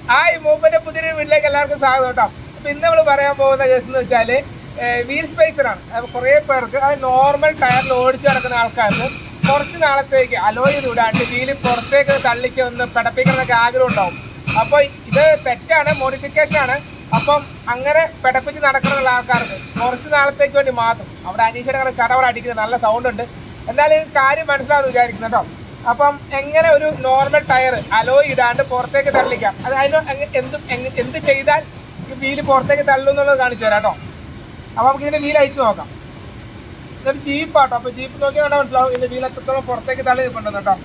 hi മൂപ്പന്റെ പുതിയൊരു വീട്ടിലേക്ക് എല്ലാവർക്കും സ്വാഗതം കേട്ടോ അപ്പൊ ഇന്ന് നമ്മൾ പറയാൻ പോകുന്ന കേസ് എന്ന് വെച്ചാല് വീൽ സ്പേസർ ആണ് അപ്പൊ കുറെ പേർക്ക് അത് നോർമൽ ടയറിൽ ഓടിച്ചു നടക്കുന്ന ആൾക്കാർക്ക് കുറച്ച് നാളത്തേക്ക് അലോയിൽ വിടാണ്ട് വീല് പുറത്തേക്ക് തള്ളിച്ച് ഒന്ന് പിടപ്പിക്കണമെന്നൊക്കെ ആഗ്രഹം ഉണ്ടാവും അപ്പൊ ഇത് തെറ്റാണ് മോഡിഫിക്കേഷൻ ആണ് അപ്പം അങ്ങനെ പിടപ്പിച്ച് നടക്കുന്ന ആൾക്കാർക്ക് കുറച്ച് നാളത്തേക്ക് വേണ്ടി മാത്രം അവിടെ അനീഷയുടെ അങ്ങനെ ചടവറ അടിക്കുന്നത് നല്ല സൗണ്ട് ഉണ്ട് എന്നാലും കാര്യം മനസ്സിലാവുന്ന വിചാരിക്കുന്നു കേട്ടോ അപ്പം എങ്ങനെ ഒരു നോർമൽ ടയർ അലോയ് ഇടാണ്ട് പുറത്തേക്ക് തള്ളിക്കാം അത് അതിന് എങ്ങ- എന്ത് എങ്ങ- എന്ത് ചെയ്താൽ ഈ വീല് പുറത്തേക്ക് തള്ളും എന്നുള്ളത് കാണിച്ചു തരാം കേട്ടോ അപ്പൊ നമുക്ക് ഇതിന്റെ വീൽ അയച്ചു നോക്കാം ഇതൊരു ജീപ്പാട്ടോ അപ്പൊ ജീപ്പ് നോക്കിയാൽ വേണ്ട മനസ്സിലാവും ഇതിന്റെ വീൽ എത്രത്തോളം പുറത്തേക്ക് തള്ളി നിൽപ്പുണ്ടെന്ന് കേട്ടോ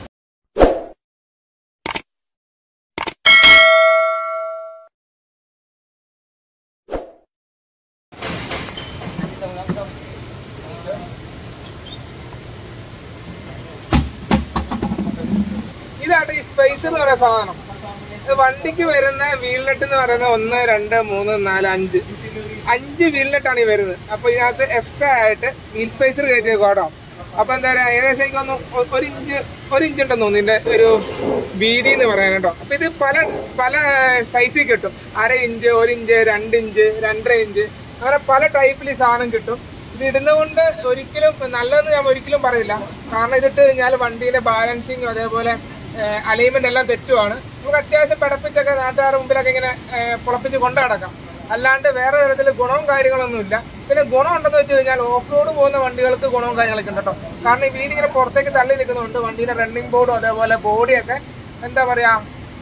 ഇതാണ് ഈ സ്പേസ് എന്ന് പറയുന്ന സാധനം ഇത് വണ്ടിക്ക് വരുന്ന വീൽനെട്ട് എന്ന് പറയുന്നത് ഒന്ന് രണ്ട് മൂന്ന് നാല് അഞ്ച് അഞ്ച് വീൽനെട്ടാണ് ഈ വരുന്നത് അപ്പൊ ഇതിനകത്ത് എക്സ്ട്രാ ആയിട്ട് വീൽ സ്പേസർ കയറ്റി കേട്ടോ അപ്പൊ എന്താ പറയാ ഏകദേശം എനിക്ക് ഒന്ന് ഒരു ഇഞ്ച് ഒരു ഇഞ്ച് ഉണ്ടെന്ന് തോന്നുന്നു ഇതിന്റെ ഒരു വീതി എന്ന് പറയാൻ കേട്ടോ അപ്പൊ ഇത് പല പല സൈസിൽ കിട്ടും അര ഇഞ്ച് ഒരു ഇഞ്ച് രണ്ട് ഇഞ്ച് രണ്ടര ഇഞ്ച് അങ്ങനെ പല ടൈപ്പിൽ ഈ സാധനം കിട്ടും ഇത് ഇടുന്നതുകൊണ്ട് ഒരിക്കലും നല്ലതെന്ന് ഞാൻ ഒരിക്കലും പറയില്ല കാരണം ഇതിട്ട് കഴിഞ്ഞാൽ വണ്ടീന്റെ ബാലൻസിങ് അതേപോലെ അലൈൻമെന്റ് എല്ലാം തെറ്റുമാണ് നമുക്ക് അത്യാവശ്യം പിടപ്പിച്ചൊക്കെ നാട്ടുകാരുടെ മുമ്പിലൊക്കെ ഇങ്ങനെ ഏഹ്, പുളപ്പിച്ച് കൊണ്ടു നടക്കാം അല്ലാണ്ട് വേറെ തരത്തിൽ ഗുണവും കാര്യങ്ങളൊന്നുമില്ല പിന്നെ ഗുണം ഉണ്ടെന്ന് വെച്ച് കഴിഞ്ഞാൽ ഓഫ് റോഡ് പോകുന്ന വണ്ടികൾക്ക് ഗുണവും കാര്യങ്ങളൊക്കെ ഉണ്ട് കേട്ടോ കാരണം ഈ വീട് ഇങ്ങനെ പുറത്തേക്ക് തള്ളി നിൽക്കുന്നുണ്ട് വണ്ടിയുടെ റണ്ണിങ് ബോർഡും അതേപോലെ ബോഡിയൊക്കെ എന്താ പറയാ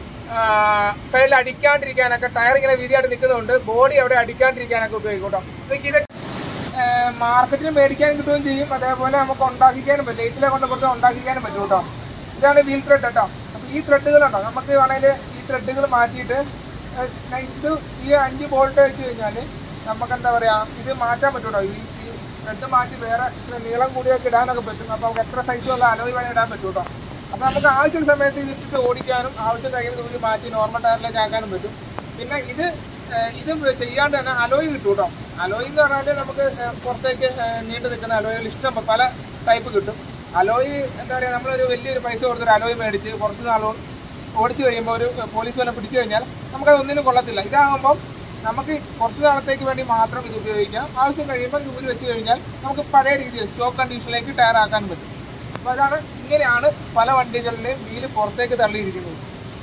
സൈഡിൽ അടിക്കാണ്ടിരിക്കാനൊക്കെ ടയർ ഇങ്ങനെ വീതിയായിട്ട് നിൽക്കുന്നുണ്ട് ബോഡി അവിടെ അടിക്കാണ്ടിരിക്കാനൊക്കെ ഉപയോഗിക്കും കേട്ടോ ഇതൊക്കെ ഇത് മാർക്കറ്റിൽ മേടിക്കാനും കിട്ടുകയും ചെയ്യും അതേപോലെ നമുക്ക് ഉണ്ടാക്കിക്കാനും പറ്റും ലേറ്റിലെ കൊണ്ട് കുറച്ച് ഉണ്ടാക്കിക്കാനും പറ്റും കേട്ടോ ഇതാണ് വീൽ ത്രെഡ് കേട്ടോ അപ്പൊ ഈ ത്രെഡുകളുണ്ടോ നമുക്ക് വേണമെങ്കിൽ ഈ ത്രെഡുകൾ മാറ്റിയിട്ട് ഏഹ്, ഇത് ഈ അഞ്ച് ബോൾട്ട് വെച്ച് കഴിഞ്ഞാൽ നമുക്ക് എന്താ പറയാ ഇത് മാറ്റാൻ പറ്റും കേട്ടോ ഈ ഈ ത്രെഡ് മാറ്റി വേറെ ഇച്ചിരി നീളം കൂടിയൊക്കെ ഇടാനൊക്കെ പറ്റും അപ്പൊ നമുക്ക് എത്ര സൈസുള്ള അലോയി വേണം ഇടാൻ പറ്റും കേട്ടോ അപ്പൊ നമുക്ക് ആവശ്യം സമയത്ത് ഇത് ഇട്ടിട്ട് ഓടിക്കാനും ആവശ്യം കഴിയുമ്പോൾ ഇത് മാറ്റി നോർമൽ ടയറിലേക്ക് ആക്കാനും പറ്റും പിന്നെ ഇത് ഏഹ്, ഇത് ചെയ്യാണ്ട് തന്നെ അലോയി കിട്ടും കേട്ടോ അലോയി എന്ന് പറഞ്ഞാൽ നമുക്ക് ഏഹ്, പുറത്തേക്ക് ഏഹ്, നീണ്ടു നിൽക്കുന്ന അലോയിൽ ഇഷ്ടം പല ടൈപ്പ് കിട്ടും അലോയി എന്താ പറയുക നമ്മളൊരു വലിയൊരു പൈസ കൊടുത്തൊരു അലോയി മേടിച്ച് കുറച്ച് നാൾ ഓടിച്ചു കഴിയുമ്പോൾ ഒരു ഏഹ്, പോലീസ് വല്ല പിടിച്ചു കഴിഞ്ഞാൽ നമുക്കത് ഒന്നിനും കൊള്ളത്തില്ല ഇതാകുമ്പം നമുക്ക് കുറച്ച് നാളത്തേക്ക് വേണ്ടി മാത്രം ഇത് ഉപയോഗിക്കാം ആവശ്യം കഴിയുമ്പോൾ ഇത് ഊരി വെച്ച് കഴിഞ്ഞാൽ നമുക്ക് പഴയ രീതിയിൽ സ്റ്റോക്ക് കണ്ടീഷനിലേക്ക് ടയർ ആക്കാൻ പറ്റും അപ്പോൾ അതാണ് ഇങ്ങനെയാണ് പല വണ്ടികളിലെയും വീല് പുറത്തേക്ക് തള്ളിയിരിക്കുന്നത്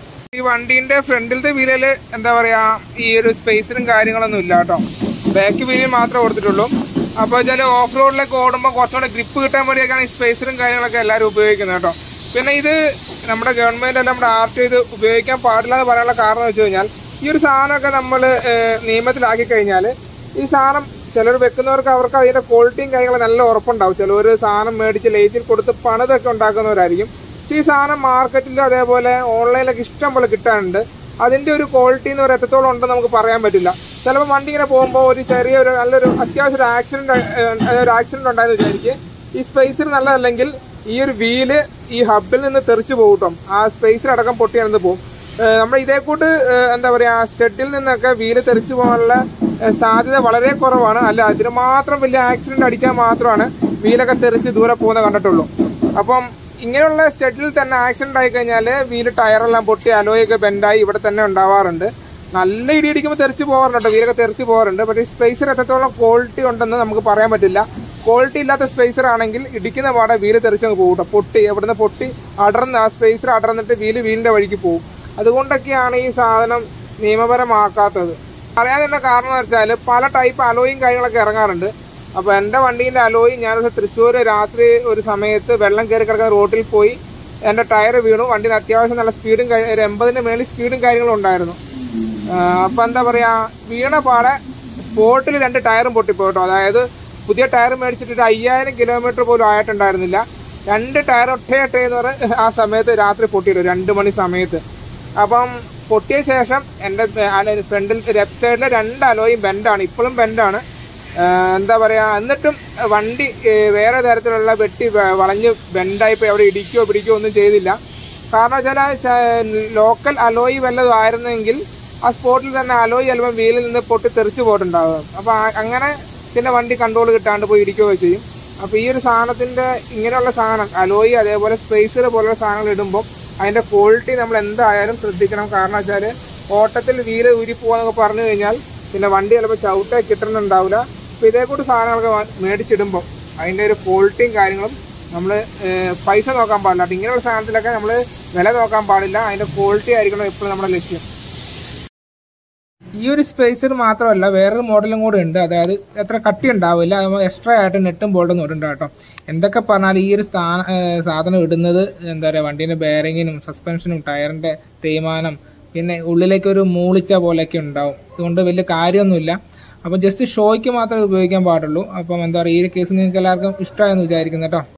ഈ വണ്ടീന്റെ ഫ്രണ്ടിലത്തെ വീലില് എന്താ പറയാ ഈ ഒരു സ്പേസിനും കാര്യങ്ങളൊന്നും ഇല്ല കേട്ടോ ബാക്ക് വീലിൽ മാത്രമേ കൊടുത്തിട്ടുള്ളൂ അപ്പോൾ വെച്ചാൽ ഓഫ് റോഡിലേക്ക് ഓടുമ്പോൾ കുറച്ചുകൂടെ ഗ്രിപ്പ് കിട്ടാൻ വേണ്ടിയൊക്കെയാണ് ഈ സ്പേസിനും കാര്യങ്ങളൊക്കെ എല്ലാവരും ഉപയോഗിക്കുന്നത് കേട്ടോ പിന്നെ ഇത് നമ്മുടെ ഗവൺമെന്റ് എല്ലാം നമ്മുടെ ആർട്ട് ചെയ്ത് ഉപയോഗിക്കാൻ പാടില്ല എന്ന് പറയാനുള്ള കാരണം എന്ന് വെച്ച് കഴിഞ്ഞാൽ ഈ ഒരു സാധനമൊക്കെ നമ്മൾ നിയമത്തിലാക്കി കഴിഞ്ഞാൽ ഈ സാധനം ചിലർ വെക്കുന്നവർക്ക് അവർക്ക് അതിന്റെ ക്വാളിറ്റിയും കാര്യങ്ങളും നല്ല ഉറപ്പുണ്ടാവും ചിലവർ സാധനം മേടിച്ച് ലേറ്റിൽ കൊടുത്ത് പണിതൊക്കെ ഉണ്ടാക്കുന്നവരായിരിക്കും ഈ സാധനം മാർക്കറ്റിലും അതേപോലെ ഓൺലൈനിലൊക്കെ ഇഷ്ടം പോലെ കിട്ടാനുണ്ട് അതിന്റെ ഒരു ക്വാളിറ്റി എന്ന് പറയുന്നത് എത്രത്തോളം ഉണ്ടെന്ന് നമുക്ക് പറയാൻ പറ്റില്ല ചിലപ്പോൾ വണ്ടി ഇങ്ങനെ പോകുമ്പോൾ ഒരു ചെറിയ ഒരു നല്ലൊരു അത്യാവശ്യം ഒരു ആക്സിഡന്റ് ഒരു ആക്സിഡന്റ് ഉണ്ടായെന്ന് വിചാരിക്കുക ഈ സ്പേസിൽ നല്ലതല്ലെങ്കിൽ ഈ ഒരു വീല് ഈ ഹബിൽ നിന്ന് തെറിച്ചു പോകും കേട്ടോ ആ സ്പേസിലടക്കം പൊട്ടിയാണെന്ന് പോകും ഏഹ് നമ്മുടെ ഇതേ കൂട്ട് ഏഹ് എന്താ പറയാ ഷെഡിൽ നിന്നൊക്കെ വീല് തെറിച്ചു പോകാനുള്ള ഏഹ് സാധ്യത വളരെ കുറവാണ് അല്ല അതിന് മാത്രം വലിയ ആക്സിഡന്റ് അടിച്ചാൽ മാത്രമാണ് വീലൊക്കെ തെറിച്ച് ദൂരെ പോകുന്ന കണ്ടിട്ടുള്ളൂ അപ്പം ഇങ്ങനെയുള്ള ഷെഡിൽ തന്നെ ആക്സിഡന്റ് ആയി കഴിഞ്ഞാൽ വീല് ടയറെല്ലാം പൊട്ടി അലോയൊക്കെ ബെൻഡായി ഇവിടെ തന്നെ ഉണ്ടാവാറുണ്ട് നല്ല ഇടി ഇടിക്കുമ്പോൾ തെറിച്ച് പോകാറുണ്ട് കേട്ടോ വീലൊക്കെ തെറിച്ച് പോകാറുണ്ട് പക്ഷേ സ്പേസർ എത്രത്തോളം ക്വാളിറ്റി ഉണ്ടെന്ന് നമുക്ക് പറയാൻ പറ്റില്ല ക്വാളിറ്റി ഇല്ലാത്ത സ്പേസർ ആണെങ്കിൽ ഇടിക്കുന്ന പാടെ വീല് തെറിച്ചങ്ങ് പോകും കേട്ടോ പൊട്ടി എവിടുന്ന് പൊട്ടി അടർന്ന് ആ സ്പേസർ അടർന്നിട്ട് വീല് വീലിന്റെ വഴിക്ക് പോകും അതുകൊണ്ടൊക്കെയാണ് ഈ സാധനം നിയമപരമാക്കാത്തത് പറയാനുള്ള കാരണം എന്ന് വെച്ചാൽ പല ടൈപ്പ് അലോയും കാര്യങ്ങളൊക്കെ ഇറങ്ങാറുണ്ട് അപ്പോൾ എൻ്റെ വണ്ടീൻ്റെ അലോയി ഞാനൊരു തൃശ്ശൂർ രാത്രി ഒരു സമയത്ത് വെള്ളം കയറി കിടക്കുന്ന റോട്ടിൽ പോയി എൻ്റെ ടയർ വീണു വണ്ടിന് അത്യാവശ്യം നല്ല സ്പീഡും കഴി- ഒരു എൺപതിൻ്റെ മേളിൽ സ്പീഡും കാര്യങ്ങളും ഉണ്ടായിരുന്നു അപ്പം എന്താ പറയുക വീണ പാടെ സ്പോട്ടിൽ രണ്ട് ടയറും പൊട്ടിപ്പോയി കേട്ടോ അതായത് പുതിയ ടയർ മേടിച്ചിട്ട് ഒരു അയ്യായിരം കിലോമീറ്റർ പോലും ആയിട്ടുണ്ടായിരുന്നില്ല രണ്ട് ടയർ ഒട്ടേട്ടെ എന്ന് പറഞ്ഞ് ആ സമയത്ത് രാത്രി പൊട്ടിയിട്ടു രണ്ട് മണി സമയത്ത് അപ്പം പൊട്ടിയ ശേഷം എൻ്റെ ഫ്രണ്ടിൽ ലെഫ്റ്റ് സൈഡിലെ രണ്ട് അലോയും ബെൻഡാണ് ഇപ്പോഴും ബെൻഡാണ് എന്താ പറയുക എന്നിട്ടും വണ്ടി ഏഹ്, വേറെ തരത്തിലുള്ള വെട്ടി വ- വളഞ്ഞ് ബെൻഡായിപ്പോയി അവിടെ ഇടിക്കുകയോ പിടിക്കുകയോ ഒന്നും ചെയ്തില്ല കാരണം വെച്ചാൽ ലോക്കൽ അലോയി വല്ലതും ആയിരുന്നെങ്കിൽ ആ സ്പോട്ടിൽ തന്നെ അലോയി ചിലപ്പോൾ വീലിൽ നിന്ന് പൊട്ടി തെറിച്ച് പോയിട്ടുണ്ടാകും അപ്പോൾ അങ്ങനെ പിന്നെ വണ്ടി കൺട്രോൾ കിട്ടാണ്ട് പോയി ഇടിക്കുകയോ ചെയ്യും അപ്പോൾ ഈ ഒരു സാധനത്തിന്റെ ഇങ്ങനെയുള്ള സാധനം അലോയി അതേപോലെ സ്പേസർ പോലുള്ള സാധനങ്ങൾ ഇടുമ്പോൾ അതിന്റെ ക്വാളിറ്റി നമ്മൾ എന്തായാലും ശ്രദ്ധിക്കണം കാരണം വെച്ചാൽ ഓട്ടത്തിൽ വീല് ഊരി പോവാന്നൊക്കെ പറഞ്ഞു കഴിഞ്ഞാൽ പിന്നെ വണ്ടി ചിലപ്പോൾ ചവിട്ട കിട്ടുന്നുണ്ടാവില്ല അപ്പോൾ ഇതേ കൂട്ട് സാധനങ്ങളൊക്കെ വാ- മേടിച്ചിടുമ്പോൾ അതിൻ്റെ ഒരു ക്വാളിറ്റിയും കാര്യങ്ങളും നമ്മൾ പൈസ നോക്കാൻ പാടില്ല അപ്പോൾ ഇങ്ങനെയുള്ള സാധനത്തിലൊക്കെ നമ്മൾ വില നോക്കാൻ പാടില്ല അതിൻ്റെ ക്വാളിറ്റി ആയിരിക്കണം എപ്പോഴും നമ്മുടെ ലക്ഷ്യം ഈ ഒരു സ്പേസർ മാത്രമല്ല വേറൊരു മോഡലും കൂടെ ഉണ്ട് അതായത് എത്ര കട്ടി ഉണ്ടാവില്ല എക്സ്ട്രാ ആയിട്ട് നെട്ടും ബോൾഡും ഇട്ടുണ്ട് കേട്ടോ എന്തൊക്കെ പറഞ്ഞാലും ഈ ഒരു സ്ഥാന ഏഹ് സാധനം ഇടുന്നത് എന്താ പറയുക വണ്ടീൻ്റെ ബെയറിങ്ങിനും സസ്പെൻഷനും ടയറിൻ്റെ തേയ്മാനം പിന്നെ ഉള്ളിലേക്ക് ഒരു മൂളിച്ച പോലെയൊക്കെ ഉണ്ടാവും അതുകൊണ്ട് വലിയ കാര്യമൊന്നുമില്ല അപ്പം ജസ്റ്റ് ഷോയ്ക്ക് മാത്രമേ ഇത് ഉപയോഗിക്കാൻ പാടുള്ളൂ അപ്പം എന്താ പറയുക ഈ ഒരു കേസ് നിങ്ങൾക്ക് എല്ലാവർക്കും ഇഷ്ടമായെന്ന് വിചാരിക്കുന്നു കേട്ടോ